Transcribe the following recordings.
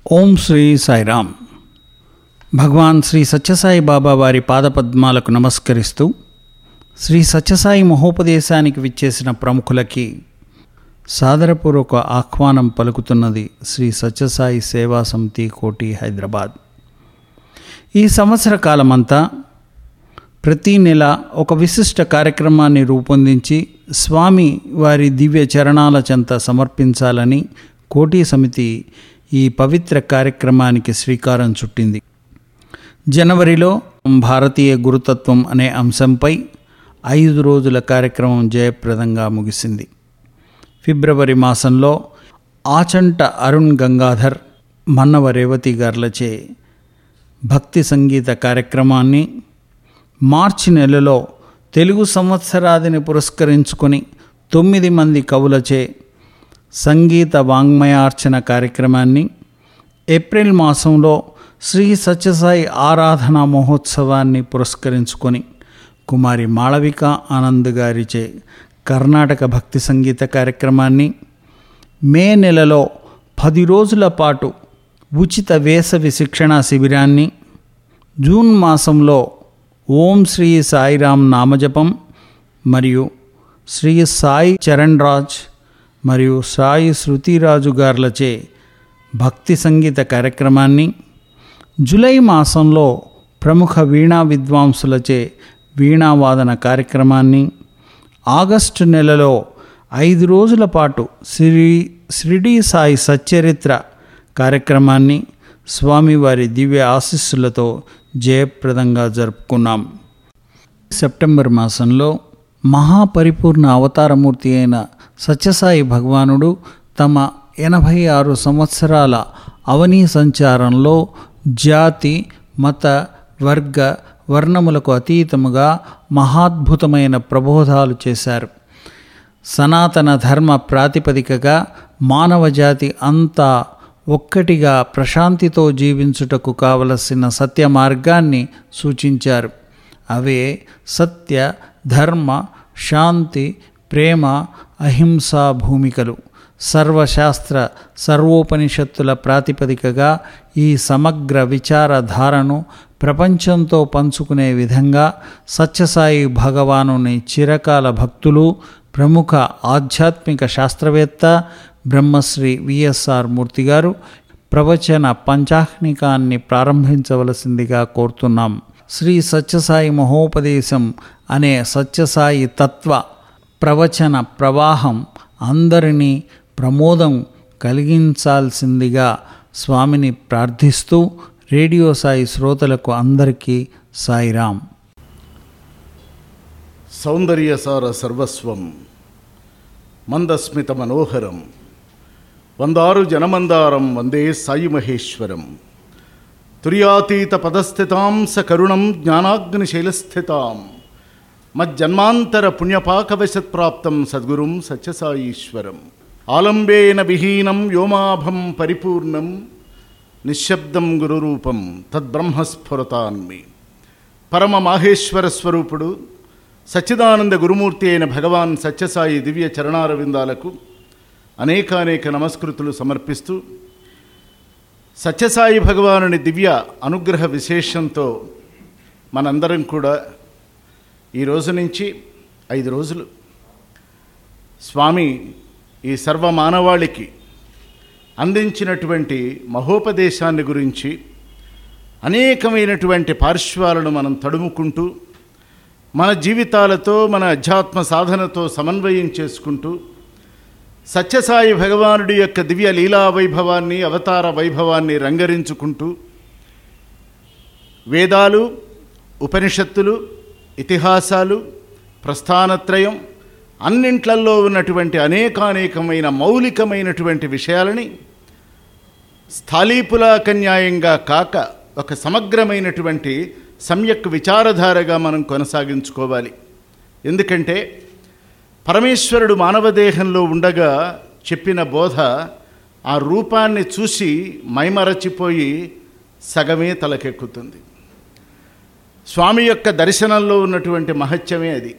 ఓం శ్రీ సాయిరామ్ భగవాన్ శ్రీ సత్యసాయి బాబా వారి పాదపద్మాలకు నమస్కరిస్తూ శ్రీ సత్యసాయి మహోపదేశానికి విచ్చేసిన ప్రముఖులకి సాదరపూర్వక ఆహ్వానం పలుకుతున్నది శ్రీ సత్యసాయి సేవా సమితి కోటి హైదరాబాద్ ఈ సంవత్సర కాలమంతా ప్రతి నెల ఒక విశిష్ట కార్యక్రమాన్ని రూపొందించి స్వామి వారి దివ్య చరణాల చెంత సమర్పించాలని కోటి సమితి ఈ పవిత్ర కార్యక్రమానికి శ్రీకారం చుట్టింది జనవరిలో భారతీయ గురుతత్వం అనే అంశంపై ఐదు రోజుల కార్యక్రమం జయప్రదంగా ముగిసింది ఫిబ్రవరి మాసంలో ఆచంట అరుణ్ గంగాధర్ మన్నవ రేవతి గార్లచే భక్తి సంగీత కార్యక్రమాన్ని మార్చి నెలలో తెలుగు సంవత్సరాదిని పురస్కరించుకొని తొమ్మిది మంది కవులచే సంగీత వాంగ్మయార్చన కార్యక్రమాన్ని ఏప్రిల్ మాసంలో శ్రీ సత్యసాయి ఆరాధన మహోత్సవాన్ని పురస్కరించుకొని కుమారి మాళవిక ఆనంద్ గారిచే కర్ణాటక భక్తి సంగీత కార్యక్రమాన్ని మే నెలలో పది రోజుల పాటు ఉచిత వేసవి శిక్షణా శిబిరాన్ని జూన్ మాసంలో ఓం శ్రీ సాయిరామ్ నామజపం మరియు శ్రీ సాయి చరణ్ రాజ్ మరియు సాయి శృతిరాజు గార్లచే భక్తి సంగీత కార్యక్రమాన్ని జూలై మాసంలో ప్రముఖ వీణా విద్వాంసులచే వీణావాదన కార్యక్రమాన్ని ఆగస్టు నెలలో ఐదు రోజుల పాటు శ్రీ షిరిడి సాయి సచ్చరిత్ర కార్యక్రమాన్ని స్వామివారి దివ్య ఆశీస్సులతో జయప్రదంగా జరుపుకున్నాం సెప్టెంబర్ మాసంలో మహాపరిపూర్ణ అవతారమూర్తి అయిన సత్యసాయి భగవానుడు తమ ఎనభై ఆరు సంవత్సరాల అవనీ సంచారంలో జాతి మత వర్గ వర్ణములకు అతీతముగా మహాద్భుతమైన ప్రబోధాలు చేశారు సనాతన ధర్మ ప్రాతిపదికగా మానవజాతి అంతా ఒక్కటిగా ప్రశాంతితో జీవించుటకు కావలసిన సత్య మార్గాన్ని సూచించారు అవే సత్య ధర్మ శాంతి ప్రేమ అహింసా భూమికలు సర్వశాస్త్ర సర్వోపనిషత్తుల ప్రాతిపదికగా ఈ సమగ్ర విచారధారను ప్రపంచంతో పంచుకునే విధంగా సత్యసాయి భగవానుని చిరకాల భక్తులు ప్రముఖ ఆధ్యాత్మిక శాస్త్రవేత్త బ్రహ్మశ్రీ విఎస్ఆర్ మూర్తి గారు ప్రవచన పంచాహ్నికాన్ని ప్రారంభించవలసిందిగా కోరుతున్నాం శ్రీ సత్యసాయి మహోపదేశం అనే సత్యసాయి తత్వ ప్రవచన ప్రవాహం అందరినీ ప్రమోదం కలిగించాల్సిందిగా స్వామిని ప్రార్థిస్తూ రేడియో సాయి శ్రోతలకు అందరికీ సాయిరాం సౌందర్యసార సర్వస్వం మందస్మిత మనోహరం వందారు జనమందారం వందే సాయి మహేశ్వరం తుర్యాతీత పదస్థితాం స కరుణం జ్ఞానాగ్నిశైలస్థితాం మజ్జన్మాంతర పుణ్యపాకవశత్ప్రాప్తం సద్గురుం సత్యసాయీశ్వరం ఆలంబేన విహీనం వ్యోమాభం పరిపూర్ణం నిశ్శబ్దం గురురూపం తద్బ్రహ్మస్ఫురతాన్మి పరమ మాహేశ్వర స్వరూపుడు సచ్చిదానంద గురుమూర్తి అయిన భగవాన్ సత్యసాయి దివ్య చరణారవిందాలకు అనేకానేక నమస్కృతులు సమర్పిస్తూ సత్యసాయి భగవానుని దివ్య అనుగ్రహ విశేషంతో మనందరం కూడా ఈ రోజు నుంచి ఐదు రోజులు స్వామి ఈ సర్వ మానవాళికి అందించినటువంటి మహోపదేశాన్ని గురించి అనేకమైనటువంటి పార్శ్వాలను మనం తడుముకుంటూ మన జీవితాలతో మన అధ్యాత్మ సాధనతో సమన్వయం చేసుకుంటూ సత్యసాయి భగవానుడి యొక్క దివ్య లీలా వైభవాన్ని అవతార వైభవాన్ని రంగరించుకుంటూ వేదాలు ఉపనిషత్తులు ఇతిహాసాలు ప్రస్థానత్రయం అన్నింట్లల్లో ఉన్నటువంటి అనేకానేకమైన మౌలికమైనటువంటి విషయాలని స్థాళీపులాకన్యాయంగా కాక ఒక సమగ్రమైనటువంటి సమ్యక్ విచారధారగా మనం కొనసాగించుకోవాలి ఎందుకంటే పరమేశ్వరుడు మానవదేహంలో ఉండగా చెప్పిన బోధ ఆ రూపాన్ని చూసి మైమరచిపోయి సగమే తలకెక్కుతుంది స్వామి యొక్క దర్శనంలో ఉన్నటువంటి మహత్యమే అది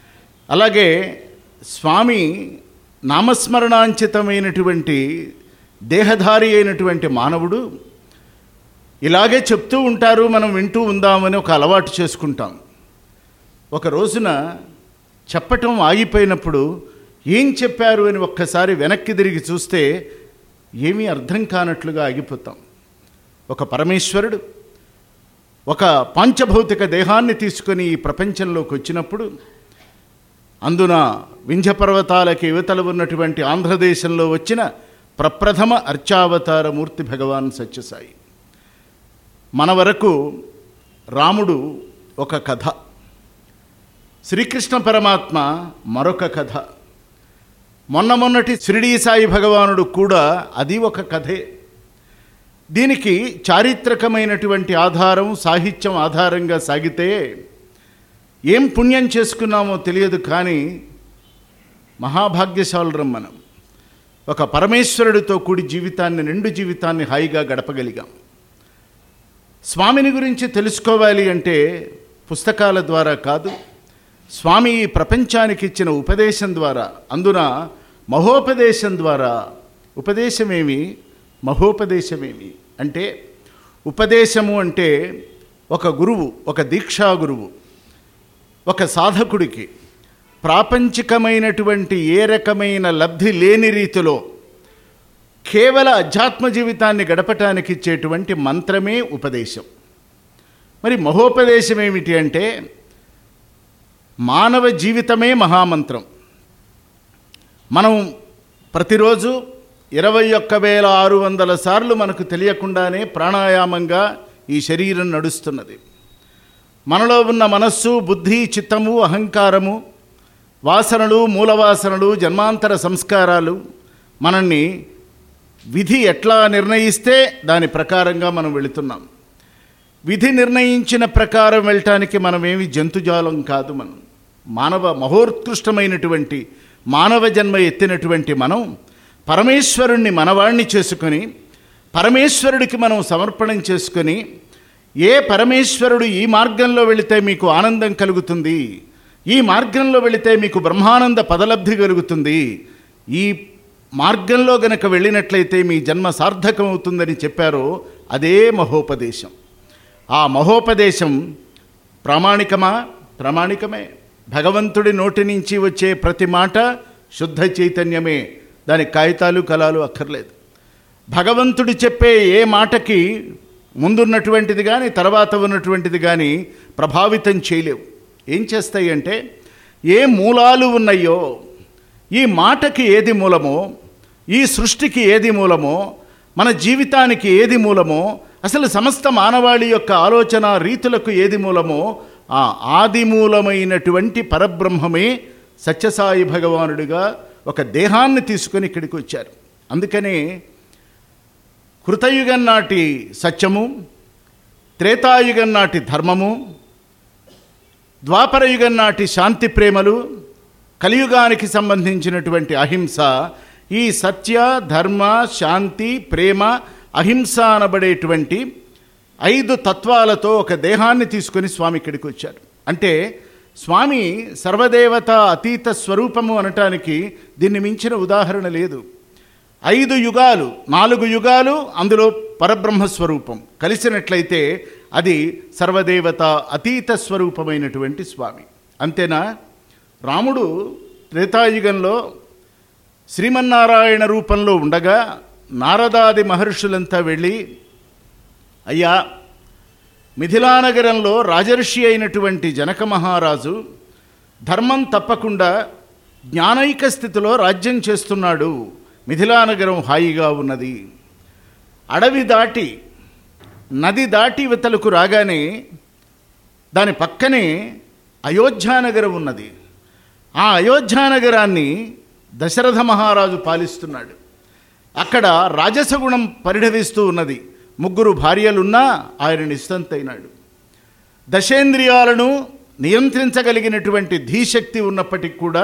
అలాగే స్వామి నామస్మరణాంచితమైనటువంటి దేహధారి అయినటువంటి మానవుడు ఇలాగే చెప్తూ ఉంటారు మనం వింటూ ఉందామని ఒక అలవాటు చేసుకుంటాం ఒక రోజున చెప్పటం ఆగిపోయినప్పుడు ఏం చెప్పారు అని ఒక్కసారి వెనక్కి తిరిగి చూస్తే ఏమీ అర్థం కానట్లుగా ఆగిపోతాం ఒక పరమేశ్వరుడు ఒక పాంచభౌతిక దేహాన్ని తీసుకొని ఈ ప్రపంచంలోకి వచ్చినప్పుడు అందున వింధ్య పర్వతాలకి యువతలు ఉన్నటువంటి ఆంధ్రదేశంలో వచ్చిన ప్రప్రథమ అర్చావతార మూర్తి భగవాన్ సత్యసాయి మన వరకు రాముడు ఒక కథ శ్రీకృష్ణ పరమాత్మ మరొక కథ మొన్న మొన్నటి షిరిడీ సాయి భగవానుడు కూడా అది ఒక కథే దీనికి చారిత్రకమైనటువంటి ఆధారం సాహిత్యం ఆధారంగా సాగితే ఏం పుణ్యం చేసుకున్నామో తెలియదు కానీ మహాభాగ్యశాలురం మనం ఒక పరమేశ్వరుడితో కూడి జీవితాన్ని నిండు జీవితాన్ని హాయిగా గడపగలిగాం స్వామిని గురించి తెలుసుకోవాలి అంటే పుస్తకాల ద్వారా కాదు స్వామి ఈ ప్రపంచానికి ఇచ్చిన ఉపదేశం ద్వారా అందున మహోపదేశం ద్వారా ఉపదేశమేమి మహోపదేశమేమి అంటే ఉపదేశము అంటే ఒక గురువు ఒక దీక్షా గురువు ఒక సాధకుడికి ప్రాపంచికమైనటువంటి ఏ రకమైన లబ్ధి లేని రీతిలో కేవల అధ్యాత్మ జీవితాన్ని గడపటానికి ఇచ్చేటువంటి మంత్రమే ఉపదేశం మరి మహోపదేశం ఏమిటి అంటే మానవ జీవితమే మహామంత్రం మనం ప్రతిరోజు ఇరవై ఒక్క వేల ఆరు వందల సార్లు మనకు తెలియకుండానే ప్రాణాయామంగా ఈ శరీరం నడుస్తున్నది మనలో ఉన్న మనస్సు బుద్ధి చిత్తము అహంకారము వాసనలు మూలవాసనలు జన్మాంతర సంస్కారాలు మనల్ని విధి ఎట్లా నిర్ణయిస్తే దాని ప్రకారంగా మనం వెళుతున్నాం విధి నిర్ణయించిన ప్రకారం వెళ్ళటానికి మనమేమి జంతుజాలం కాదు మనం మానవ మహోత్కృష్టమైనటువంటి మానవ జన్మ ఎత్తినటువంటి మనం పరమేశ్వరుణ్ణి మనవాణ్ణి చేసుకొని పరమేశ్వరుడికి మనం సమర్పణం చేసుకొని ఏ పరమేశ్వరుడు ఈ మార్గంలో వెళితే మీకు ఆనందం కలుగుతుంది ఈ మార్గంలో వెళితే మీకు బ్రహ్మానంద పదలబ్ధి కలుగుతుంది ఈ మార్గంలో గనక వెళ్ళినట్లయితే మీ జన్మ సార్థకమవుతుందని చెప్పారో అదే మహోపదేశం ఆ మహోపదేశం ప్రామాణికమా ప్రామాణికమే భగవంతుడి నోటి నుంచి వచ్చే ప్రతి మాట శుద్ధ చైతన్యమే దానికి కాగితాలు కలాలు అక్కర్లేదు భగవంతుడు చెప్పే ఏ మాటకి ముందున్నటువంటిది కానీ తర్వాత ఉన్నటువంటిది కానీ ప్రభావితం చేయలేవు ఏం చేస్తాయి అంటే ఏ మూలాలు ఉన్నాయో ఈ మాటకి ఏది మూలమో ఈ సృష్టికి ఏది మూలమో మన జీవితానికి ఏది మూలమో అసలు సమస్త మానవాళి యొక్క ఆలోచన రీతులకు ఏది మూలమో ఆ ఆది మూలమైనటువంటి పరబ్రహ్మమే సత్యసాయి భగవానుడిగా ఒక దేహాన్ని తీసుకొని ఇక్కడికి వచ్చారు అందుకనే కృతయుగం నాటి సత్యము త్రేతాయుగం నాటి ధర్మము ద్వాపరయుగం నాటి శాంతి ప్రేమలు కలియుగానికి సంబంధించినటువంటి అహింస ఈ సత్య ధర్మ శాంతి ప్రేమ అహింస అనబడేటువంటి ఐదు తత్వాలతో ఒక దేహాన్ని తీసుకొని స్వామి ఇక్కడికి వచ్చారు అంటే స్వామి సర్వదేవత అతీత స్వరూపము అనటానికి దీన్ని మించిన ఉదాహరణ లేదు ఐదు యుగాలు నాలుగు యుగాలు అందులో పరబ్రహ్మ స్వరూపం కలిసినట్లయితే అది సర్వదేవత అతీత స్వరూపమైనటువంటి స్వామి అంతేనా రాముడు త్రేతాయుగంలో శ్రీమన్నారాయణ రూపంలో ఉండగా నారదాది మహర్షులంతా వెళ్ళి అయ్యా మిథిలానగరంలో రాజర్షి అయినటువంటి జనక మహారాజు ధర్మం తప్పకుండా జ్ఞానైక స్థితిలో రాజ్యం చేస్తున్నాడు మిథిలానగరం హాయిగా ఉన్నది అడవి దాటి నది దాటి ఇవతలకు రాగానే దాని పక్కనే అయోధ్యానగరం ఉన్నది ఆ అయోధ్యానగరాన్ని దశరథ మహారాజు పాలిస్తున్నాడు అక్కడ రాజసగుణం పరిఢవిస్తూ ఉన్నది ముగ్గురు భార్యలున్నా ఆయన నిస్తంతైనాడు దశేంద్రియాలను నియంత్రించగలిగినటువంటి ధీశక్తి ఉన్నప్పటికీ కూడా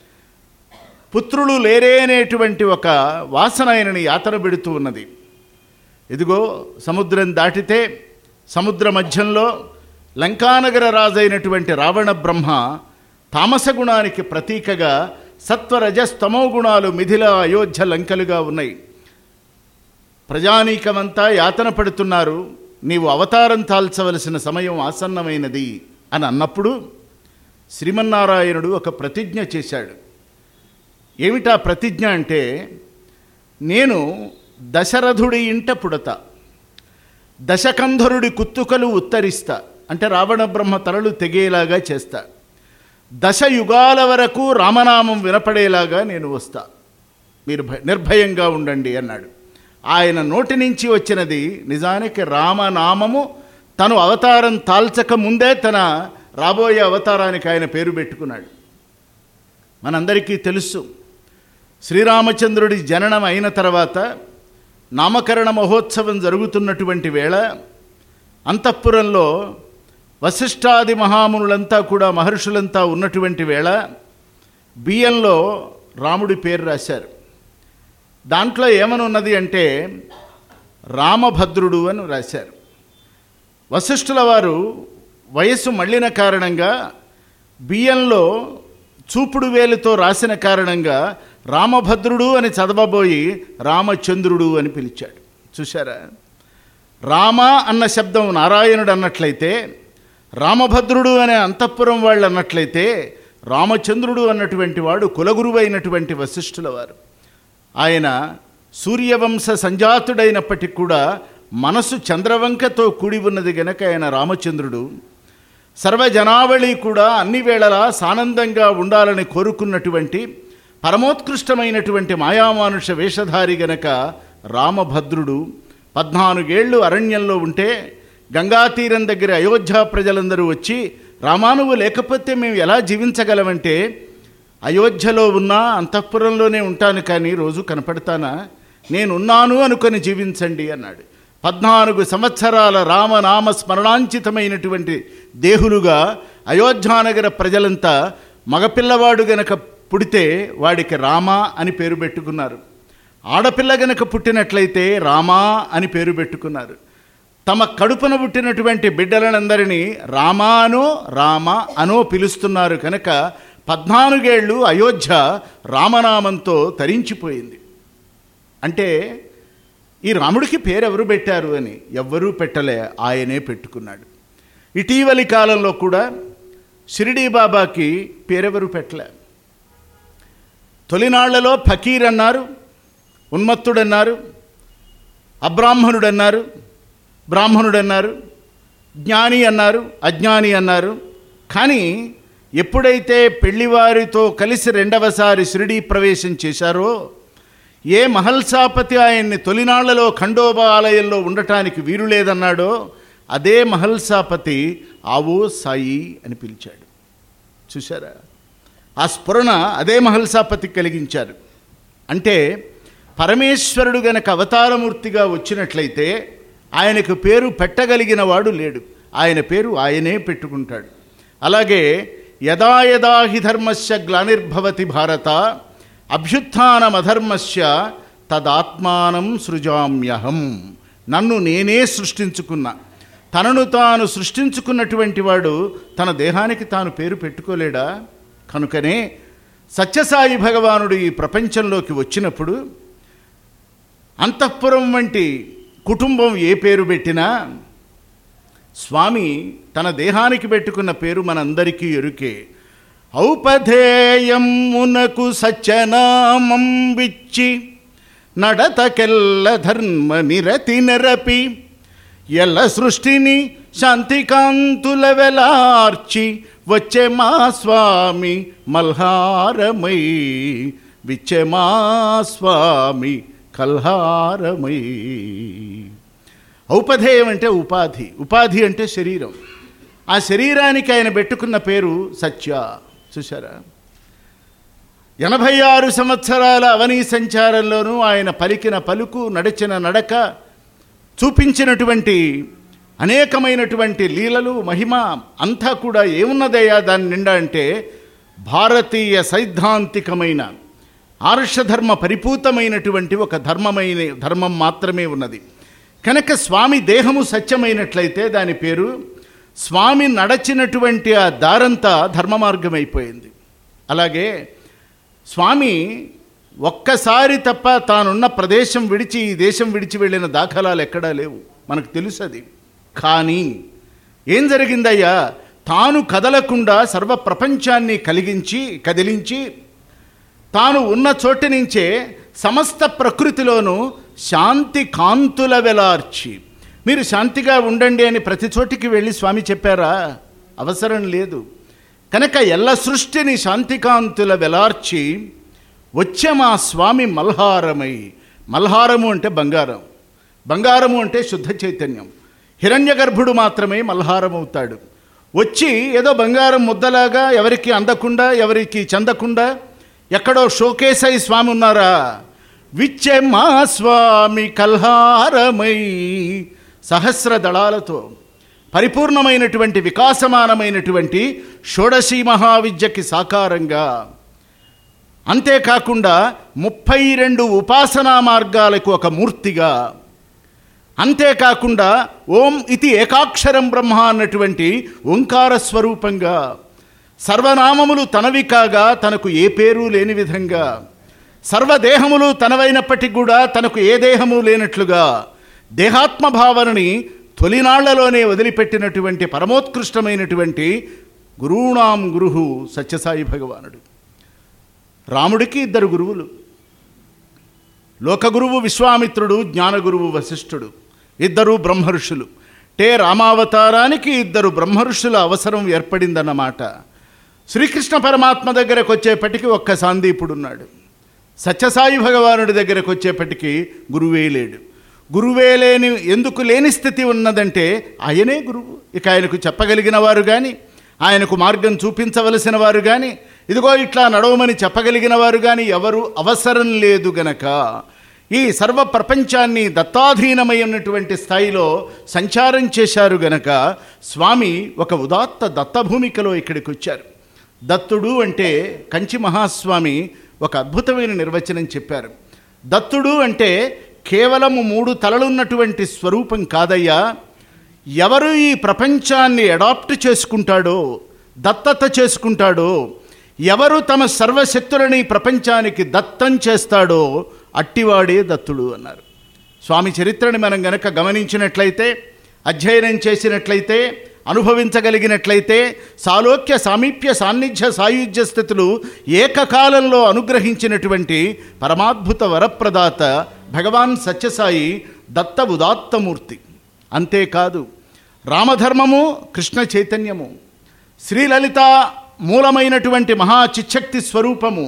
పుత్రులు లేరే అనేటువంటి ఒక వాసన ఆయనని యాతన పెడుతూ ఉన్నది ఇదిగో సముద్రం దాటితే సముద్ర మధ్యంలో లంకానగర రాజైనటువంటి రావణ బ్రహ్మ తామస గుణానికి ప్రతీకగా సత్వరజస్తమో గుణాలు మిథిల అయోధ్య లంకలుగా ఉన్నాయి ప్రజానీకమంతా యాతన పడుతున్నారు నీవు అవతారం తాల్చవలసిన సమయం ఆసన్నమైనది అని అన్నప్పుడు శ్రీమన్నారాయణుడు ఒక ప్రతిజ్ఞ చేశాడు ఏమిటా ప్రతిజ్ఞ అంటే నేను దశరథుడి ఇంట పుడతా దశకంధరుడి కుత్తుకలు ఉత్తరిస్తా అంటే రావణ బ్రహ్మ తలలు తెగేలాగా చేస్తా దశ యుగాల వరకు రామనామం వినపడేలాగా నేను వస్తా మీరు భ- నిర్భయంగా ఉండండి అన్నాడు ఆయన నోటి నుంచి వచ్చినది నిజానికి రామనామము తను అవతారం తాల్చక ముందే తన రాబోయే అవతారానికి ఆయన పేరు పెట్టుకున్నాడు మనందరికీ తెలుసు శ్రీరామచంద్రుడి జననం అయిన తర్వాత నామకరణ మహోత్సవం జరుగుతున్నటువంటి వేళ అంతఃపురంలో వశిష్ఠాది మహామునులంతా కూడా మహర్షులంతా ఉన్నటువంటి వేళ బియ్యంలో రాముడి పేరు రాశారు దాంట్లో ఏమని ఉన్నది అంటే రామభద్రుడు అని రాశారు వశిష్ఠుల వారు వయస్సు మళ్ళిన కారణంగా బియ్యంలో చూపుడు వేలుతో రాసిన కారణంగా రామభద్రుడు అని చదవబోయి రామచంద్రుడు అని పిలిచాడు చూశారా రామ అన్న శబ్దం నారాయణుడు అన్నట్లయితే రామభద్రుడు అనే అంతఃపురం వాళ్ళు అన్నట్లయితే రామచంద్రుడు అన్నటువంటి వాడు కులగురువైనటువంటి వశిష్ఠుల వారు ఆయన సూర్యవంశ సంజాతుడైనప్పటికీ కూడా మనసు చంద్రవంకతో కూడి ఉన్నది గనక ఆయన రామచంద్రుడు సర్వజనావళి కూడా అన్ని వేళలా సానందంగా ఉండాలని కోరుకున్నటువంటి పరమోత్కృష్టమైనటువంటి మాయామానుష వేషధారి గనక రామభద్రుడు పద్నాలుగేళ్లు అరణ్యంలో ఉంటే గంగా తీరం దగ్గర అయోధ్య ప్రజలందరూ వచ్చి రామానువు లేకపోతే మేము ఎలా జీవించగలమంటే అయోధ్యలో ఉన్నా అంతఃపురంలోనే ఉంటాను కానీ రోజు కనపడతానా నేనున్నాను అనుకొని జీవించండి అన్నాడు పద్నాలుగు సంవత్సరాల రామనామ స్మరణాంచితమైనటువంటి దేహులుగా అయోధ్యానగర ప్రజలంతా మగపిల్లవాడు గనక పుడితే వాడికి రామ అని పేరు పెట్టుకున్నారు ఆడపిల్ల గనక పుట్టినట్లయితే రామా అని పేరు పెట్టుకున్నారు తమ కడుపున పుట్టినటువంటి బిడ్డలనందరినీ రామానో రామ అనో పిలుస్తున్నారు కనుక పద్నాలుగేళ్ళు అయోధ్య రామనామంతో తరించిపోయింది అంటే ఈ రాముడికి పేరు ఎవరు పెట్టారు అని ఎవ్వరూ పెట్టలే ఆయనే పెట్టుకున్నాడు ఇటీవలి కాలంలో కూడా షిరిడీ బాబాకి పేరెవరు పెట్టలే తొలినాళ్లలో ఫకీర్ అన్నారు ఉన్మత్తుడన్నారు అబ్రాహ్మణుడన్నారు బ్రాహ్మణుడన్నారు జ్ఞాని అన్నారు అజ్ఞాని అన్నారు కానీ ఎప్పుడైతే పెళ్లివారితో కలిసి రెండవసారి షిరిడీ ప్రవేశం చేశారో ఏ మహల్సాపతి ఆయన్ని తొలినాళ్లలో ఖండోబా ఆలయంలో ఉండటానికి వీలు లేదన్నాడో అదే మహల్సాపతి ఆవో సాయి అని పిలిచాడు చూశారా ఆ స్ఫురణ అదే మహల్సాపతి కలిగించారు అంటే పరమేశ్వరుడు గనక అవతారమూర్తిగా వచ్చినట్లయితే ఆయనకు పేరు పెట్టగలిగిన వాడు లేడు ఆయన పేరు ఆయనే పెట్టుకుంటాడు అలాగే యదా యదా హి ధర్మస్య గ్లానిర్భవతి భారత అభ్యుత్నమధర్మస్య తదాత్మానం సృజామ్యహం నన్ను నేనే సృష్టించుకున్నా తనను తాను సృష్టించుకున్నటువంటి వాడు తన దేహానికి తాను పేరు పెట్టుకోలేడా కనుకనే సత్యసాయి భగవానుడు ఈ ప్రపంచంలోకి వచ్చినప్పుడు అంతఃపురం వంటి కుటుంబం ఏ పేరు పెట్టినా స్వామి తన దేహానికి పెట్టుకున్న పేరు మనందరికీ ఎరుకే ఔపధేయమునకు సత్యనామం విచ్చి నడతకెల్ల ధర్మ నిరతి నెరపి ఎల్ల సృష్టిని శాంతికాంతుల వెలార్చి వచ్చే మా స్వామి మల్హారమై విచ్చే మా స్వామి కల్హారమై ఔపధేయం అంటే ఉపాధి ఉపాధి అంటే శరీరం ఆ శరీరానికి ఆయన పెట్టుకున్న పేరు సత్య చూసారా ఎనభై ఆరు సంవత్సరాల అవనీ సంచారంలోనూ ఆయన పలికిన పలుకు నడిచిన నడక చూపించినటువంటి అనేకమైనటువంటి లీలలు మహిమ అంతా కూడా ఏమున్నదయ్యా దాని నిండా అంటే భారతీయ సైద్ధాంతికమైన ఆర్షధర్మ పరిపూతమైనటువంటి ఒక ధర్మమైన ధర్మం మాత్రమే ఉన్నది కనుక స్వామి దేహము సత్యమైనట్లయితే దాని పేరు స్వామి నడచినటువంటి ఆ దారంతా ధర్మ మార్గమైపోయింది అలాగే స్వామి ఒక్కసారి తప్ప తానున్న ప్రదేశం విడిచి ఈ దేశం విడిచి వెళ్ళిన దాఖలాలు ఎక్కడా లేవు మనకు తెలుసు అది కానీ ఏం జరిగిందయ్యా తాను కదలకుండా సర్వ ప్రపంచాన్ని కలిగించి కదిలించి తాను ఉన్న చోటి నుంచే సమస్త ప్రకృతిలోనూ శాంతి కాంతుల వెలార్చి మీరు శాంతిగా ఉండండి అని ప్రతి చోటికి వెళ్ళి స్వామి చెప్పారా అవసరం లేదు కనుక ఎల్ల సృష్టిని శాంతికాంతుల వెలార్చి వచ్చే మా స్వామి మల్హారమై మల్హారము అంటే బంగారం బంగారము అంటే శుద్ధ చైతన్యం హిరణ్య గర్భుడు మాత్రమే మల్హారం అవుతాడు వచ్చి ఏదో బంగారం ముద్దలాగా ఎవరికి అందకుండా ఎవరికి చెందకుండా ఎక్కడో షోకేసై స్వామి ఉన్నారా విచ్చే మా స్వామి కల్హారమై సహస్ర దళాలతో పరిపూర్ణమైనటువంటి వికాసమానమైనటువంటి షోడశీ మహావిద్యకి సాకారంగా అంతేకాకుండా ముప్పై రెండు ఉపాసనా మార్గాలకు ఒక మూర్తిగా అంతేకాకుండా ఓం ఇది ఏకాక్షరం బ్రహ్మ అన్నటువంటి ఓంకార స్వరూపంగా సర్వనామములు తనవి కాగా తనకు ఏ పేరు లేని విధంగా సర్వదేహములు తనవైనప్పటికీ కూడా తనకు ఏ దేహము లేనట్లుగా దేహాత్మ భావనని తొలినాళ్లలోనే వదిలిపెట్టినటువంటి పరమోత్కృష్టమైనటువంటి గురువునాం గురుహు సత్యసాయి భగవానుడు రాముడికి ఇద్దరు గురువులు లోకగురువు విశ్వామిత్రుడు జ్ఞానగురువు వశిష్ఠుడు ఇద్దరు బ్రహ్మర్షులు టే రామావతారానికి ఇద్దరు బ్రహ్మర్షుల అవసరం ఏర్పడిందన్నమాట శ్రీకృష్ణ పరమాత్మ దగ్గరకు వచ్చేపటికి ఒక్క సాందీపుడు ఉన్నాడు సత్యసాయి భగవానుడి దగ్గరకు వచ్చేపటికి గురువే లేడు గురువే లేని ఎందుకు లేని స్థితి ఉన్నదంటే ఆయనే గురువు ఇక ఆయనకు చెప్పగలిగిన వారు కానీ ఆయనకు మార్గం చూపించవలసిన వారు కానీ ఇదిగో ఇట్లా నడవమని చెప్పగలిగిన వారు కానీ ఎవరు అవసరం లేదు గనక ఈ సర్వ ప్రపంచాన్ని దత్తాధీనమైనటువంటి స్థాయిలో సంచారం చేశారు గనక స్వామి ఒక ఉదాత్త దత్తభూమికలో ఇక్కడికి వచ్చారు దత్తుడు అంటే కంచి మహాస్వామి ఒక అద్భుతమైన నిర్వచనం చెప్పారు దత్తుడు అంటే కేవలము మూడు తలలున్నటువంటి స్వరూపం కాదయ్యా ఎవరు ఈ ప్రపంచాన్ని అడాప్ట్ చేసుకుంటాడో దత్తత చేసుకుంటాడో ఎవరు తమ సర్వశక్తులని ప్రపంచానికి దత్తం చేస్తాడో అట్టివాడే దత్తుడు అన్నారు స్వామి చరిత్రని మనం గనక గమనించినట్లయితే అధ్యయనం చేసినట్లయితే అనుభవించగలిగినట్లయితే సాలోక్య సామీప్య సాన్నిధ్య సాయుధ్య స్థితులు ఏకకాలంలో అనుగ్రహించినటువంటి పరమాద్భుత వరప్రదాత భగవాన్ సత్యసాయి దత్త ఉదాత్తమూర్తి అంతేకాదు రామధర్మము కృష్ణ చైతన్యము శ్రీలలిత మూలమైనటువంటి మహా చిచ్చక్తి స్వరూపము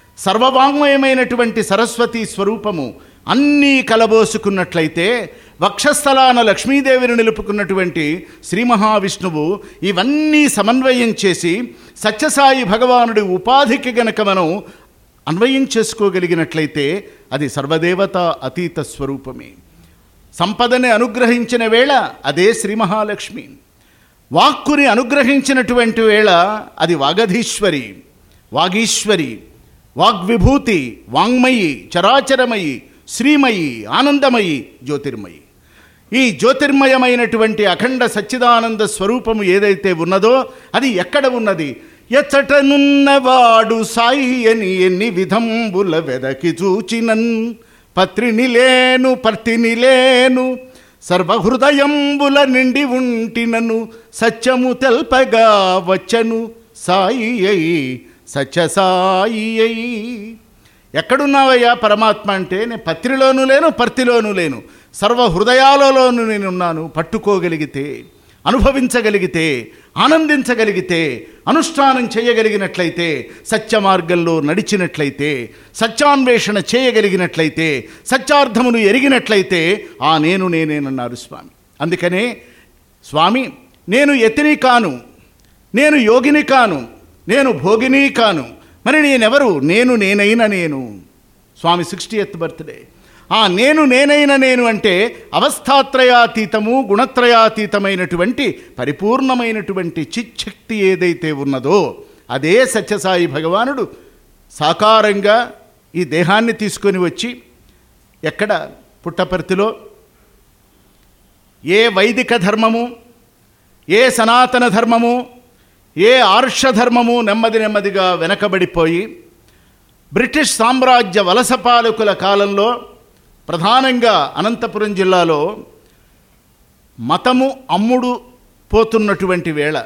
సర్వవాంగ్మయమైనటువంటి సరస్వతి స్వరూపము అన్నీ కలబోసుకున్నట్లయితే వక్షస్థలాన లక్ష్మీదేవిని నిలుపుకున్నటువంటి శ్రీ మహావిష్ణువు ఇవన్నీ సమన్వయం చేసి సత్యసాయి భగవానుడి ఉపాధికి గనక మనం అన్వయం చేసుకోగలిగినట్లయితే అది సర్వదేవత అతీత స్వరూపమే సంపదని అనుగ్రహించిన వేళ అదే శ్రీ మహాలక్ష్మి వాక్కుని అనుగ్రహించినటువంటి వేళ అది వాగధీశ్వరి వాగీశ్వరి వాగ్విభూతి వాంగ్మయి చరాచరమయి శ్రీమయి ఆనందమయి జ్యోతిర్మయి ఈ జ్యోతిర్మయమైనటువంటి అఖండ సచ్చిదానంద స్వరూపము ఏదైతే ఉన్నదో అది ఎక్కడ ఉన్నది ఎచ్చటనున్నవాడు సాయి అని ఎన్ని విధంబుల వెదకి చూచినన్ పత్రిని లేను పర్తిని లేను సర్వహృదయంబుల నిండి ఉంటినను సత్యము తెల్పగా వచ్చను సాయి అయి సత్య సాయి అయి ఎక్కడున్నావయ్యా పరమాత్మ అంటే నేను పత్రిలోనూ లేను పర్తిలోనూ లేను సర్వ హృదయాలలోనూ నేనున్నాను పట్టుకోగలిగితే అనుభవించగలిగితే ఆనందించగలిగితే అనుష్ఠానం చేయగలిగినట్లయితే సత్య మార్గంలో నడిచినట్లయితే సత్యాన్వేషణ చేయగలిగినట్లయితే సత్యార్థమును ఎరిగినట్లయితే ఆ నేను నేనేనన్నారు స్వామి అందుకనే స్వామి నేను ఎతిని కాను నేను యోగిని కాను నేను భోగిని కాను మరి నేనెవరు నేను నేనైన నేను స్వామి సిక్స్టీ ఎత్ బర్త్డే ఆ నేను నేనైన నేను అంటే అవస్థాత్రయాతీతము గుణత్రయాతీతమైనటువంటి పరిపూర్ణమైనటువంటి చిచ్చక్తి ఏదైతే ఉన్నదో అదే సత్యసాయి భగవానుడు సాకారంగా ఈ దేహాన్ని తీసుకొని వచ్చి ఎక్కడ పుట్టపర్తిలో ఏ వైదిక ధర్మము ఏ సనాతన ధర్మము ఏ ఆర్ష ధర్మము నెమ్మది నెమ్మదిగా వెనకబడిపోయి బ్రిటిష్ సామ్రాజ్య వలస పాలకుల కాలంలో ప్రధానంగా అనంతపురం జిల్లాలో మతము అమ్ముడు పోతున్నటువంటి వేళ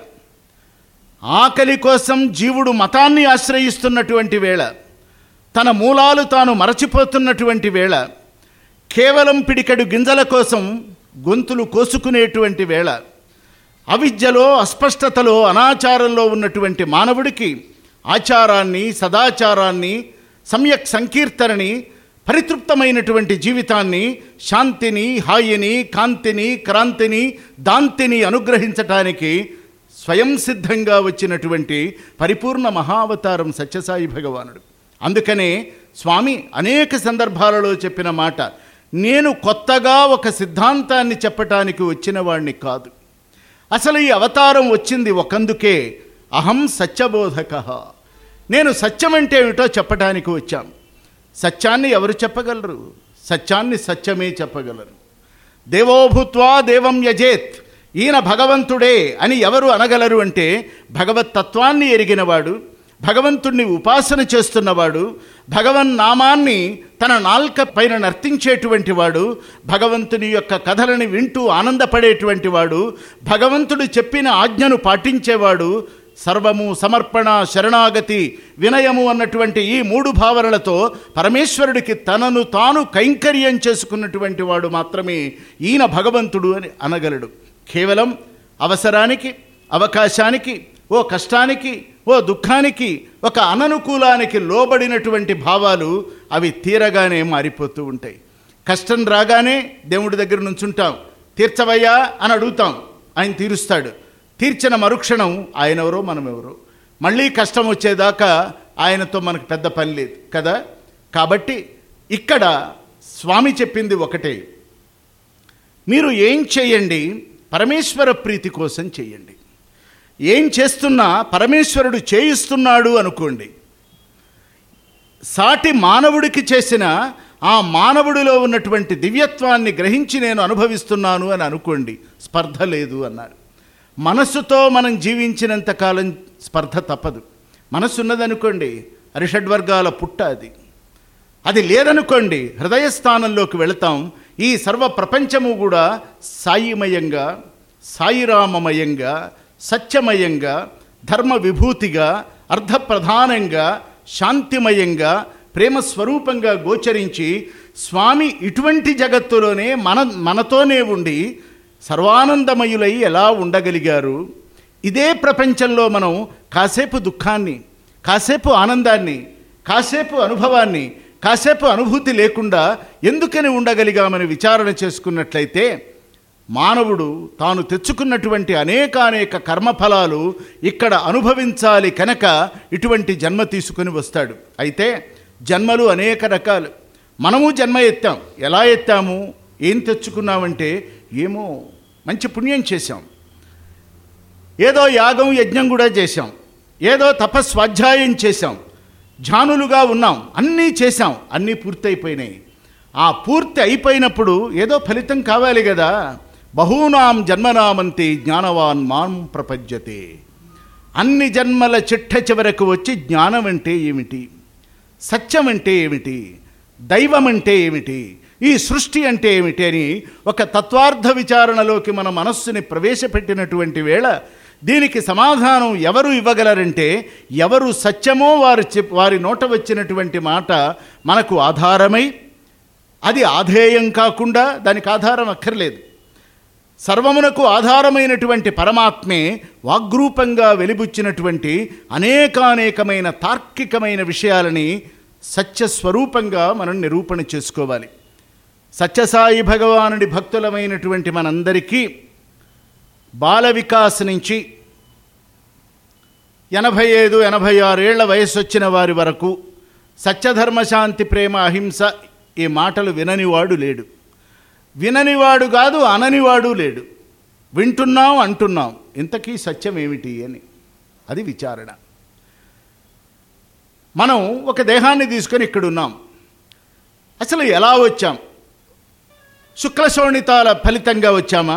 ఆకలి కోసం జీవుడు మతాన్ని ఆశ్రయిస్తున్నటువంటి వేళ తన మూలాలు తాను మరచిపోతున్నటువంటి వేళ కేవలం పిడికడు గింజల కోసం గొంతులు కోసుకునేటువంటి వేళ అవిద్యలో అస్పష్టతలో అనాచారంలో ఉన్నటువంటి మానవుడికి ఆచారాన్ని సదాచారాన్ని సమ్యక్ సంకీర్తనని పరితృప్తమైనటువంటి జీవితాన్ని శాంతిని హాయిని కాంతిని క్రాంతిని దాంతిని అనుగ్రహించటానికి స్వయం సిద్ధంగా వచ్చినటువంటి పరిపూర్ణ మహావతారం సత్యసాయి భగవానుడు అందుకనే స్వామి అనేక సందర్భాలలో చెప్పిన మాట నేను కొత్తగా ఒక సిద్ధాంతాన్ని చెప్పటానికి వచ్చిన వాణ్ణి కాదు అసలు ఈ అవతారం వచ్చింది ఒకందుకే అహం సత్యబోధక నేను సత్యం అంటే ఏమిటో చెప్పడానికి వచ్చాం సత్యాన్ని ఎవరు చెప్పగలరు సత్యాన్ని సత్యమే చెప్పగలరు దేవోభూత్వా దేవం యజేత్ ఈయన భగవంతుడే అని ఎవరు అనగలరు అంటే భగవత్ తత్వాన్ని ఎరిగినవాడు భగవంతుణ్ణి ఉపాసన చేస్తున్నవాడు భగవన్ నామాన్ని తన నాల్క పైన నర్తించేటువంటి వాడు భగవంతుని యొక్క కథలని వింటూ ఆనందపడేటువంటి వాడు భగవంతుడు చెప్పిన ఆజ్ఞను పాటించేవాడు సర్వము సమర్పణ శరణాగతి వినయము అన్నటువంటి ఈ మూడు భావనలతో పరమేశ్వరుడికి తనను తాను కైంకర్యం చేసుకున్నటువంటి వాడు మాత్రమే ఈయన భగవంతుడు అని అనగలడు కేవలం అవసరానికి అవకాశానికి ఓ కష్టానికి ఓ దుఃఖానికి ఒక అననుకూలానికి లోబడినటువంటి భావాలు అవి తీరగానే మారిపోతూ ఉంటాయి కష్టం రాగానే దేవుడి దగ్గర నుంచుంటాం తీర్చవయ్యా అని అడుగుతాం ఆయన తీరుస్తాడు తీర్చిన మరుక్షణం ఆయన ఎవరో మనం ఎవరో మళ్ళీ కష్టం వచ్చేదాకా ఆయనతో మనకు పెద్ద పని లేదు కదా కాబట్టి ఇక్కడ స్వామి చెప్పింది ఒకటే మీరు ఏం చేయండి పరమేశ్వర ప్రీతి కోసం చేయండి ఏం చేస్తున్నా పరమేశ్వరుడు చేయిస్తున్నాడు అనుకోండి సాటి మానవుడికి చేసిన ఆ మానవుడిలో ఉన్నటువంటి దివ్యత్వాన్ని గ్రహించి నేను అనుభవిస్తున్నాను అని అనుకోండి స్పర్ధ లేదు అన్నారు మనస్సుతో మనం జీవించినంత కాలం స్పర్ధ తప్పదు మనస్సు ఉన్నదనుకోండి అరిషడ్వర్గాల పుట్ట అది అది లేదనుకోండి హృదయస్థానంలోకి వెళతాం ఈ సర్వ ప్రపంచము కూడా సాయిమయంగా సాయిరామమయంగా సత్యమయంగా ధర్మ విభూతిగా అర్ధప్రధానంగా శాంతిమయంగా ప్రేమ స్వరూపంగా గోచరించి స్వామి ఇటువంటి జగత్తులోనే మన మనతోనే ఉండి సర్వానందమయులై ఎలా ఉండగలిగారు ఇదే ప్రపంచంలో మనం కాసేపు దుఃఖాన్ని కాసేపు ఆనందాన్ని కాసేపు అనుభవాన్ని కాసేపు అనుభూతి లేకుండా ఎందుకని ఉండగలిగామని విచారణ చేసుకున్నట్లయితే మానవుడు తాను తెచ్చుకున్నటువంటి అనేకానేక కర్మఫలాలు ఇక్కడ అనుభవించాలి కనుక ఇటువంటి జన్మ తీసుకుని వస్తాడు అయితే జన్మలు అనేక రకాలు మనము జన్మ ఎత్తాం ఎలా ఎత్తాము ఏం తెచ్చుకున్నామంటే ఏమో మంచి పుణ్యం చేశాం ఏదో యాగం యజ్ఞం కూడా చేశాం ఏదో తపస్వాధ్యాయం చేశాం ఝానులుగా ఉన్నాం అన్నీ చేశాం అన్నీ పూర్తయిపోయినాయి ఆ పూర్తి అయిపోయినప్పుడు ఏదో ఫలితం కావాలి కదా బహూనాం జన్మనామంతి జ్ఞానవాన్ మాం ప్రపద్యతే అన్ని జన్మల చిట్ట చివరకు వచ్చి జ్ఞానం అంటే ఏమిటి సత్యం అంటే ఏమిటి దైవం అంటే ఏమిటి ఈ సృష్టి అంటే ఏమిటి అని ఒక తత్వార్థ విచారణలోకి మన మనస్సుని ప్రవేశపెట్టినటువంటి వేళ దీనికి సమాధానం ఎవరు ఇవ్వగలరంటే ఎవరు సత్యమో వారు చెప్ వారి నోట వచ్చినటువంటి మాట మనకు ఆధారమై అది ఆధేయం కాకుండా దానికి ఆధారం అక్కర్లేదు సర్వమునకు ఆధారమైనటువంటి పరమాత్మే వాగ్రూపంగా వెలిబుచ్చినటువంటి అనేకానేకమైన తార్కికమైన విషయాలని సత్యస్వరూపంగా మనం నిరూపణ చేసుకోవాలి సత్యసాయి భగవానుడి భక్తులమైనటువంటి మనందరికీ బాల వికాస్ నుంచి ఎనభై ఐదు ఎనభై ఆరేళ్ల వయసు వచ్చిన వారి వరకు సత్యధర్మశాంతి ప్రేమ అహింస ఈ మాటలు విననివాడు లేడు విననివాడు కాదు అననివాడు లేడు వింటున్నాం అంటున్నాం ఇంతకీ సత్యం ఏమిటి అని అది విచారణ మనం ఒక దేహాన్ని తీసుకొని ఇక్కడ ఉన్నాం అసలు ఎలా వచ్చాం శుక్లశోణితాల ఫలితంగా వచ్చామా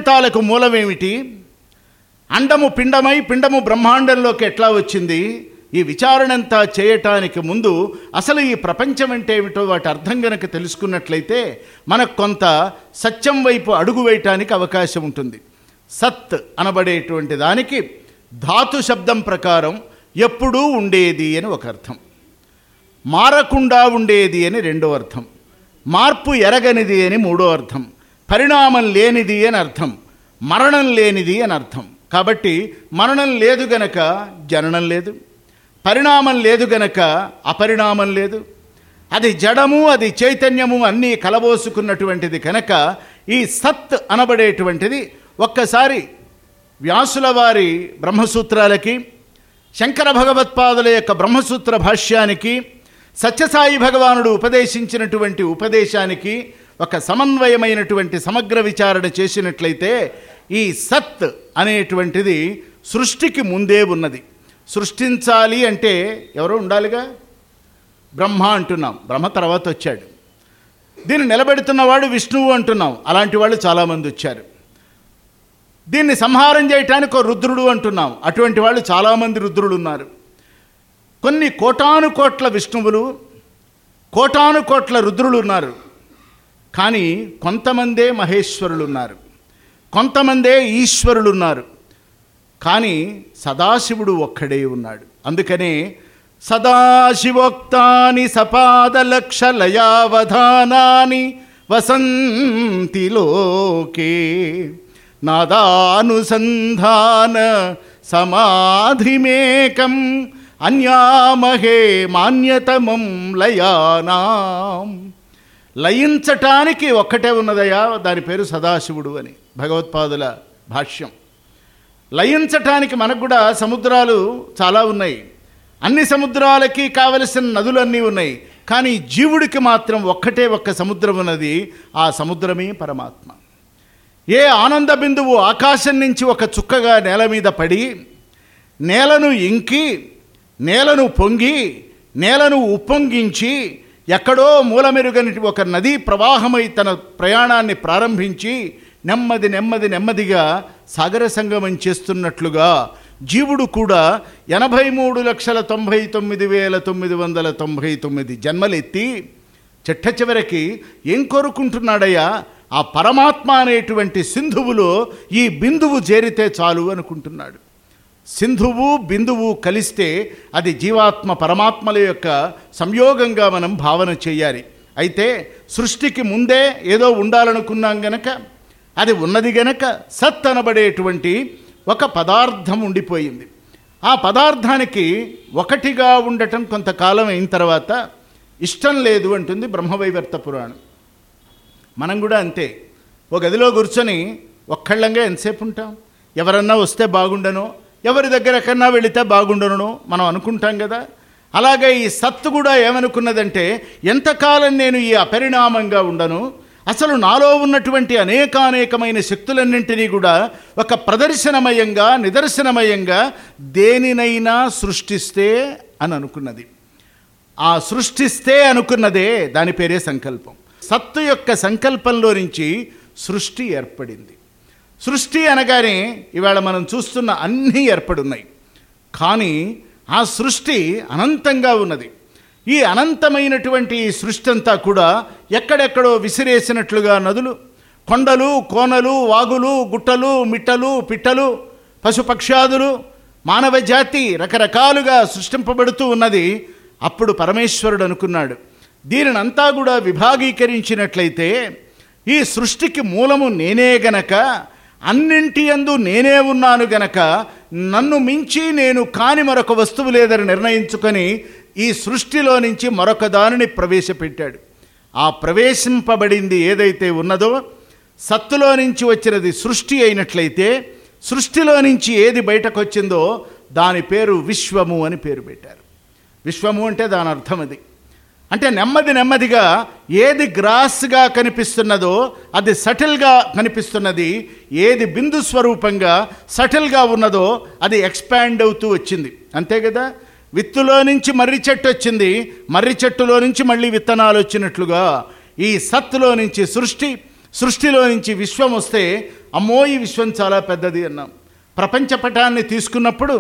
శుక్లశోణితాలకు మూలమేమిటి అండము పిండమై పిండము బ్రహ్మాండంలోకి ఎట్లా వచ్చింది ఈ విచారణంతా చేయటానికి ముందు అసలు ఈ ప్రపంచం అంటే ఏమిటో వాటి అర్థం గనక తెలుసుకున్నట్లయితే మనకు కొంత సత్యం వైపు అడుగు వేయటానికి అవకాశం ఉంటుంది సత్ అనబడేటువంటి దానికి ధాతు శబ్దం ప్రకారం ఎప్పుడూ ఉండేది అని ఒక అర్థం మారకుండా ఉండేది అని రెండో అర్థం మార్పు ఎరగనిది అని మూడో అర్థం పరిణామం లేనిది అని అర్థం మరణం లేనిది అని అర్థం కాబట్టి మరణం లేదు గనక జననం లేదు పరిణామం లేదు గనక అపరిణామం లేదు అది జడము అది చైతన్యము అన్నీ కలబోసుకున్నటువంటిది కనుక ఈ సత్ అనబడేటువంటిది ఒక్కసారి వ్యాసుల వారి బ్రహ్మసూత్రాలకి శంకర భగవత్పాదుల యొక్క బ్రహ్మసూత్ర భాష్యానికి సత్యసాయి భగవానుడు ఉపదేశించినటువంటి ఉపదేశానికి ఒక సమన్వయమైనటువంటి సమగ్ర విచారణ చేసినట్లయితే ఈ సత్ అనేటువంటిది సృష్టికి ముందే ఉన్నది సృష్టించాలి అంటే ఎవరో ఉండాలిగా బ్రహ్మ అంటున్నాం బ్రహ్మ తర్వాత వచ్చాడు దీన్ని నిలబెడుతున్నవాడు విష్ణువు అంటున్నాం అలాంటి వాళ్ళు చాలామంది వచ్చారు దీన్ని సంహారం చేయటానికి ఒక రుద్రుడు అంటున్నాం అటువంటి వాళ్ళు చాలామంది రుద్రులు ఉన్నారు కొన్ని కోటాను కోట్ల విష్ణువులు కోటాను కోట్ల రుద్రులు ఉన్నారు కానీ కొంతమందే మహేశ్వరులు ఉన్నారు కొంతమందే ఈశ్వరులు ఉన్నారు కానీ సదాశివుడు ఒక్కడే ఉన్నాడు అందుకనే సదాశివోక్తాని సపాదలక్షలయావధానాని వసంతి లోకే నాదానుసంధాన సమాధిమేకం అన్యామహే మాన్యతమం లయానాం లయించటానికి ఒక్కటే ఉన్నదయా దాని పేరు సదాశివుడు అని భగవత్పాదుల భాష్యం లయించటానికి మనకు కూడా సముద్రాలు చాలా ఉన్నాయి అన్ని సముద్రాలకి కావలసిన నదులన్నీ ఉన్నాయి కానీ జీవుడికి మాత్రం ఒక్కటే ఒక్క సముద్రం ఉన్నది ఆ సముద్రమే పరమాత్మ ఏ ఆనంద బిందువు ఆకాశం నుంచి ఒక చుక్కగా నేల మీద పడి నేలను ఇంకి నేలను పొంగి నేలను ఉప్పొంగించి ఎక్కడో మూలమెరుగని ఒక నదీ ప్రవాహమై తన ప్రయాణాన్ని ప్రారంభించి నెమ్మది నెమ్మది నెమ్మదిగా సాగర సంగమం చేస్తున్నట్లుగా జీవుడు కూడా ఎనభై మూడు లక్షల తొంభై తొమ్మిది వేల తొమ్మిది వందల తొంభై తొమ్మిది జన్మలెత్తి చిట్ట చివరికి ఏం కోరుకుంటున్నాడయ్యా ఆ పరమాత్మ అనేటువంటి సింధువులో ఈ బిందువు చేరితే చాలు అనుకుంటున్నాడు సింధువు బిందువు కలిస్తే అది జీవాత్మ పరమాత్మల యొక్క సంయోగంగా మనం భావన చేయాలి అయితే సృష్టికి ముందే ఏదో ఉండాలనుకున్నాం గనక అది ఉన్నది గనక సత్ అనబడేటువంటి ఒక పదార్థం ఉండిపోయింది ఆ పదార్థానికి ఒకటిగా ఉండటం కొంతకాలం అయిన తర్వాత ఇష్టం లేదు అంటుంది బ్రహ్మవైవర్త పురాణం మనం కూడా అంతే ఒక గదిలో కూర్చొని ఒక్కళ్ళంగా ఎంతసేపు ఉంటాం ఎవరన్నా వస్తే బాగుండను ఎవరి దగ్గర ఎక్కడన్నా వెళితే బాగుండను మనం అనుకుంటాం కదా అలాగే ఈ సత్తు కూడా ఏమనుకున్నదంటే ఎంతకాలం నేను ఈ అపరిణామంగా ఉండను అసలు నాలో ఉన్నటువంటి అనేకానేకమైన శక్తులన్నింటినీ కూడా ఒక ప్రదర్శనమయంగా నిదర్శనమయంగా దేనినైనా సృష్టిస్తే అని అనుకున్నది ఆ సృష్టిస్తే అనుకున్నదే దాని పేరే సంకల్పం సత్తు యొక్క సంకల్పంలో నుంచి సృష్టి ఏర్పడింది సృష్టి అనగానే ఇవాళ మనం చూస్తున్న అన్నీ ఏర్పడున్నాయి కానీ ఆ సృష్టి అనంతంగా ఉన్నది ఈ అనంతమైనటువంటి ఈ సృష్టి అంతా కూడా ఎక్కడెక్కడో విసిరేసినట్లుగా నదులు కొండలు కోనలు వాగులు గుట్టలు మిట్టలు పిట్టలు పశుపక్ష్యాదులు మానవ జాతి రకరకాలుగా సృష్టింపబడుతూ ఉన్నది అప్పుడు పరమేశ్వరుడు అనుకున్నాడు దీనినంతా కూడా విభాగీకరించినట్లయితే ఈ సృష్టికి మూలము నేనే గనక అన్నింటి యందు నేనే ఉన్నాను గనక నన్ను మించి నేను కాని మరొక వస్తువు లేదని నిర్ణయించుకొని ఈ సృష్టిలో నుంచి మరొక దానిని ప్రవేశపెట్టాడు ఆ ప్రవేశింపబడింది ఏదైతే ఉన్నదో సత్తులో నుంచి వచ్చినది సృష్టి అయినట్లయితే సృష్టిలో నుంచి ఏది బయటకు వచ్చిందో దాని పేరు విశ్వము అని పేరు పెట్టారు విశ్వము అంటే దాని అర్థం అది అంటే నెమ్మది నెమ్మదిగా ఏది గ్రాస్గా కనిపిస్తున్నదో అది సటిల్గా కనిపిస్తున్నది ఏది బిందు స్వరూపంగా సటిల్గా ఉన్నదో అది ఎక్స్పాండ్ అవుతూ వచ్చింది అంతే కదా విత్తులో నుంచి మర్రి చెట్టు వచ్చింది మర్రి చెట్టులో నుంచి మళ్ళీ విత్తనాలు వచ్చినట్లుగా ఈ సత్తులో నుంచి సృష్టి సృష్టిలో నుంచి విశ్వం వస్తే అమ్మో ఈ విశ్వం చాలా పెద్దది అన్నాం ప్రపంచ పటాన్ని తీసుకున్నప్పుడు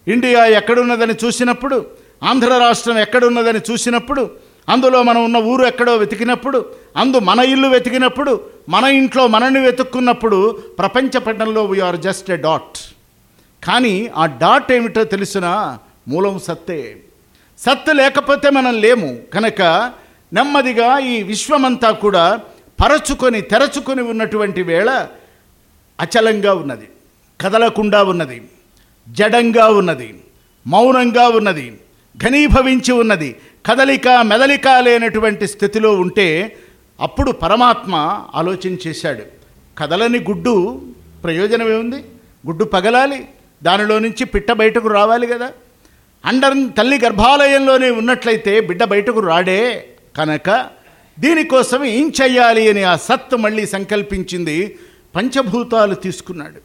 ఇండియా ఎక్కడున్నదని చూసినప్పుడు ఆంధ్ర రాష్ట్రం ఎక్కడున్నదని చూసినప్పుడు అందులో మనం ఉన్న ఊరు ఎక్కడో వెతికినప్పుడు అందు మన ఇల్లు వెతికినప్పుడు మన ఇంట్లో మనని వెతుక్కున్నప్పుడు ప్రపంచ పటంలో వీఆర్ జస్ట్ ఎ డాట్ కానీ ఆ డాట్ ఏమిటో తెలుసునా మూలం సత్తే సత్తు లేకపోతే మనం లేము కనుక నెమ్మదిగా ఈ విశ్వమంతా కూడా పరచుకొని తెరచుకొని ఉన్నటువంటి వేళ అచలంగా ఉన్నది కదలకుండా ఉన్నది జడంగా ఉన్నది మౌనంగా ఉన్నది ఘనీభవించి ఉన్నది కదలిక మెదలిక లేనటువంటి స్థితిలో ఉంటే అప్పుడు పరమాత్మ ఆలోచన చేశాడు కదలని గుడ్డు ప్రయోజనం ఏముంది గుడ్డు పగలాలి దానిలో నుంచి పిట్ట బయటకు రావాలి కదా అండర్ తల్లి గర్భాలయంలోనే ఉన్నట్లయితే బిడ్డ బయటకు రాడే కనుక దీనికోసం ఏం చెయ్యాలి అని ఆ సత్తు మళ్ళీ సంకల్పించింది పంచభూతాలు తీసుకున్నాడు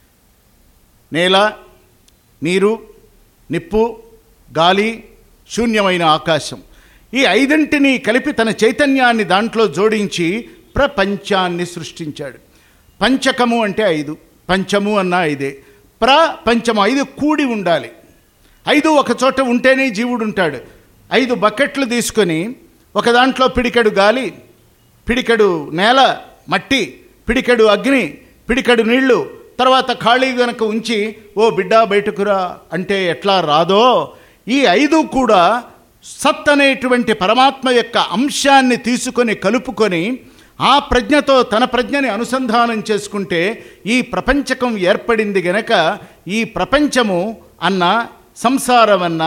నేల నీరు నిప్పు గాలి శూన్యమైన ఆకాశం ఈ ఐదింటిని కలిపి తన చైతన్యాన్ని దాంట్లో జోడించి ప్రపంచాన్ని సృష్టించాడు పంచకము అంటే ఐదు పంచము అన్న ఐదే ప్రపంచము ఐదు కూడి ఉండాలి ఐదు ఒక చోట ఉంటేనే జీవుడు ఉంటాడు ఐదు బకెట్లు తీసుకొని ఒక దాంట్లో పిడికెడు గాలి పిడికెడు నేల మట్టి పిడికెడు అగ్ని పిడికెడు నీళ్లు తర్వాత ఖాళీ గనక ఉంచి ఓ బిడ్డ బయటకురా అంటే ఎట్లా రాదో ఈ ఐదు కూడా సత్ అనేటువంటి పరమాత్మ యొక్క అంశాన్ని తీసుకొని కలుపుకొని ఆ ప్రజ్ఞతో తన ప్రజ్ఞని అనుసంధానం చేసుకుంటే ఈ ప్రపంచకం ఏర్పడింది గనక ఈ ప్రపంచము అన్న సంసారం అన్న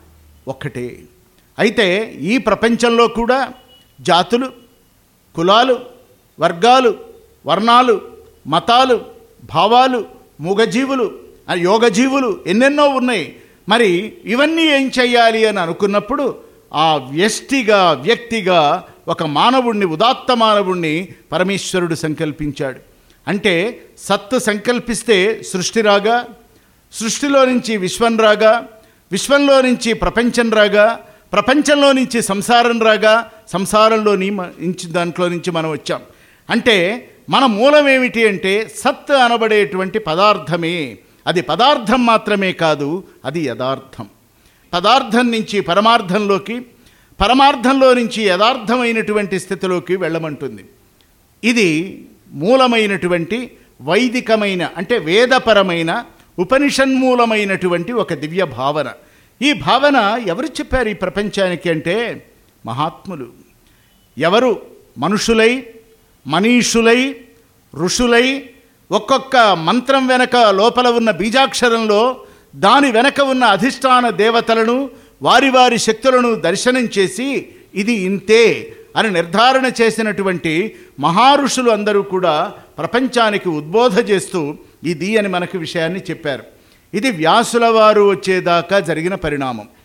ఒక్కటే అయితే ఈ ప్రపంచంలో కూడా జాతులు కులాలు వర్గాలు వర్ణాలు మతాలు భావాలు మూగజీవులు ఆ యోగజీవులు ఎన్నెన్నో ఉన్నాయి మరి ఇవన్నీ ఏం చెయ్యాలి అని అనుకున్నప్పుడు ఆ వ్యష్టిగా వ్యక్తిగా ఒక మానవుణ్ణి ఉదాత్త మానవుణ్ణి పరమేశ్వరుడు సంకల్పించాడు అంటే సత్తు సంకల్పిస్తే సృష్టి రాగా సృష్టిలో నుంచి విశ్వం రాగా విశ్వంలో నుంచి ప్రపంచం రాగా ప్రపంచంలో నుంచి సంసారం రాగా సంసారంలోని మ- నుంచి దాంట్లో నుంచి మనం వచ్చాం అంటే మన మూలం ఏమిటి అంటే సత్ అనబడేటువంటి పదార్థమే అది పదార్థం మాత్రమే కాదు అది యథార్థం పదార్థం నుంచి పరమార్థంలోకి పరమార్థంలో నుంచి యథార్థమైనటువంటి స్థితిలోకి వెళ్ళమంటుంది ఇది మూలమైనటువంటి వైదికమైన అంటే వేదపరమైన ఉపనిషన్మూలమైనటువంటి ఒక దివ్య భావన ఈ భావన ఎవరు చెప్పారు ఈ ప్రపంచానికి అంటే మహాత్ములు ఎవరు మనుషులై మనీషులై ఋషులై ఒక్కొక్క మంత్రం వెనక లోపల ఉన్న బీజాక్షరంలో దాని వెనక ఉన్న అధిష్టాన దేవతలను వారి వారి శక్తులను దర్శనం చేసి ఇది ఇంతే అని నిర్ధారణ చేసినటువంటి మహారుషులు అందరూ కూడా ప్రపంచానికి ఉద్బోధ చేస్తూ ఇది అని మనకు విషయాన్ని చెప్పారు ఇది వ్యాసుల వారు వచ్చేదాకా జరిగిన పరిణామం